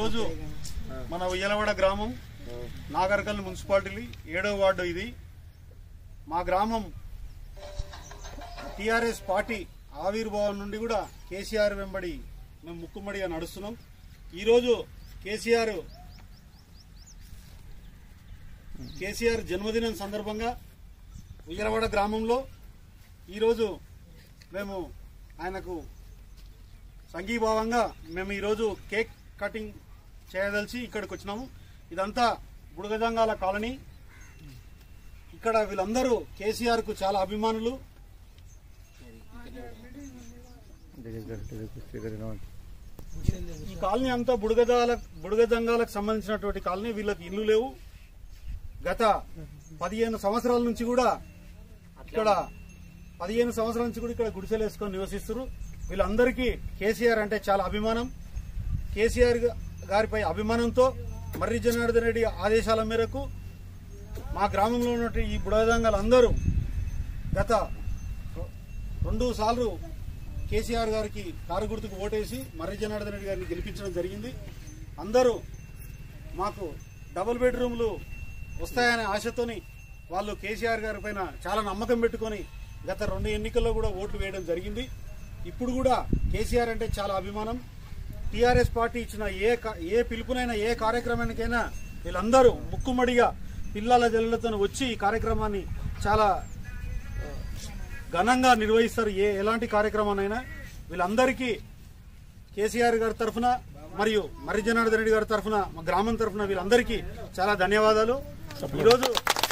ఈరోజు మన ఉయ్యలవాడ గ్రామం నాగర్కల్ మున్సిపాలిటీ ఏడో వార్డు ఇది మా గ్రామం టిఆర్ఎస్ పార్టీ ఆవిర్భావం నుండి కూడా కేసీఆర్ వెంబడి మేము ముక్కుమ్మడిగా నడుస్తున్నాం ఈరోజు కేసీఆర్ కేసీఆర్ జన్మదినం సందర్భంగా ఉయ్యలవాడ గ్రామంలో ఈరోజు మేము ఆయనకు సంఘీభావంగా మేము ఈరోజు కేక్ కటింగ్ చేయదలిచి ఇక్కడికి వచ్చినాము ఇదంతా బుడగజంగాల కాలనీ ఇక్కడ వీళ్ళందరూ కేసీఆర్ కు చాలా అభిమానులు ఈ కాలనీ అంతా బుడగదాల బుడగజంగాలకు సంబంధించినటువంటి కాలనీ వీళ్ళకి ఇల్లు లేవు గత పదిహేను సంవత్సరాల నుంచి కూడా ఇక్కడ పదిహేను సంవత్సరాల నుంచి కూడా ఇక్కడ గుడిసెలు వేసుకొని నివసిస్తారు వీళ్ళందరికీ కేసీఆర్ అంటే చాలా అభిమానం కేసీఆర్ గారిపై అభిమానంతో మర్రి జనార్దన్ రెడ్డి ఆదేశాల మేరకు మా గ్రామంలో ఉన్నటువంటి ఈ బుడగదంగాలు అందరూ గత రెండు సార్లు కేసీఆర్ గారికి కారు గుర్తుకు ఓటేసి మర్రి జనార్దన్ రెడ్డి గారిని గెలిపించడం జరిగింది అందరూ మాకు డబుల్ బెడ్రూమ్లు వస్తాయనే ఆశతోని వాళ్ళు కేసీఆర్ గారి పైన చాలా నమ్మకం పెట్టుకొని గత రెండు ఎన్నికల్లో కూడా ఓట్లు వేయడం జరిగింది ఇప్పుడు కూడా కేసీఆర్ అంటే చాలా అభిమానం టీఆర్ఎస్ పార్టీ ఇచ్చిన ఏ క- ఏ పిలుపునైనా ఏ కార్యక్రమానికైనా వీళ్ళందరూ ముక్కుమడిగా పిల్లల జల్లులతో వచ్చి ఈ కార్యక్రమాన్ని చాలా ఘనంగా నిర్వహిస్తారు ఏ ఎలాంటి కార్యక్రమానైనా వీళ్ళందరికీ కేసీఆర్ గారి తరఫున మరియు మర్రి జనార్దన్ రెడ్డి గారి తరఫున మా గ్రామం తరఫున వీళ్ళందరికీ చాలా ధన్యవాదాలు ఈరోజు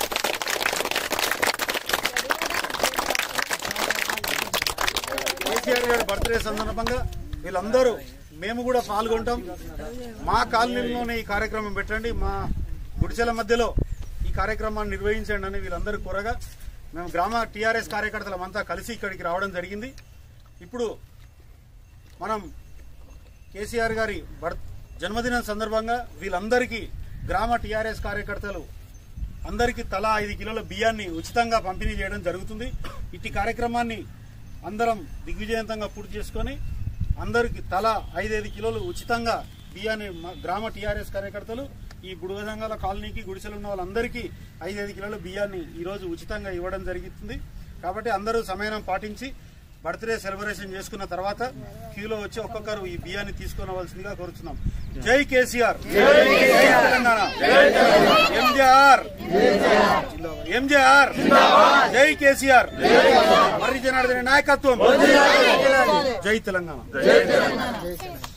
కేసీఆర్ గారి బర్త్డే సందర్భంగా వీళ్ళందరూ మేము కూడా పాల్గొంటాం మా కాలనీలోనే ఈ కార్యక్రమం పెట్టండి మా గుడిసెల మధ్యలో ఈ కార్యక్రమాన్ని నిర్వహించండి అని వీళ్ళందరూ కోరగా మేము గ్రామ టీఆర్ఎస్ కార్యకర్తలమంతా కలిసి ఇక్కడికి రావడం జరిగింది ఇప్పుడు మనం కేసీఆర్ గారి బర్ జన్మదినం సందర్భంగా వీళ్ళందరికీ గ్రామ టీఆర్ఎస్ కార్యకర్తలు అందరికీ తలా ఐదు కిలోల బియ్యాన్ని ఉచితంగా పంపిణీ చేయడం జరుగుతుంది ఇట్టి కార్యక్రమాన్ని అందరం దిగ్విజయవంతంగా పూర్తి చేసుకొని అందరికి తలా ఐదైదు కిలోలు ఉచితంగా బియ్యాన్ని మా గ్రామ టీఆర్ఎస్ కార్యకర్తలు ఈ బుడగదంగాల కాలనీకి గుడిసెలు ఉన్న వాళ్ళందరికీ ఐదైదు కిలోల బియ్యాన్ని ఈ రోజు ఉచితంగా ఇవ్వడం జరుగుతుంది కాబట్టి అందరూ సమయం పాటించి బర్త్డే సెలబ్రేషన్ చేసుకున్న తర్వాత క్యూలో వచ్చి ఒక్కొక్కరు ఈ బియ్యాన్ని తీసుకోవలసిందిగా కోరుతున్నాం జై కేసీఆర్ జై తెలంగాణ ఎంజేఆర్ ఎంజేఆర్ జై కేసీఆర్ మర్రి జనార్దన నాయకత్వం జై తెలంగాణ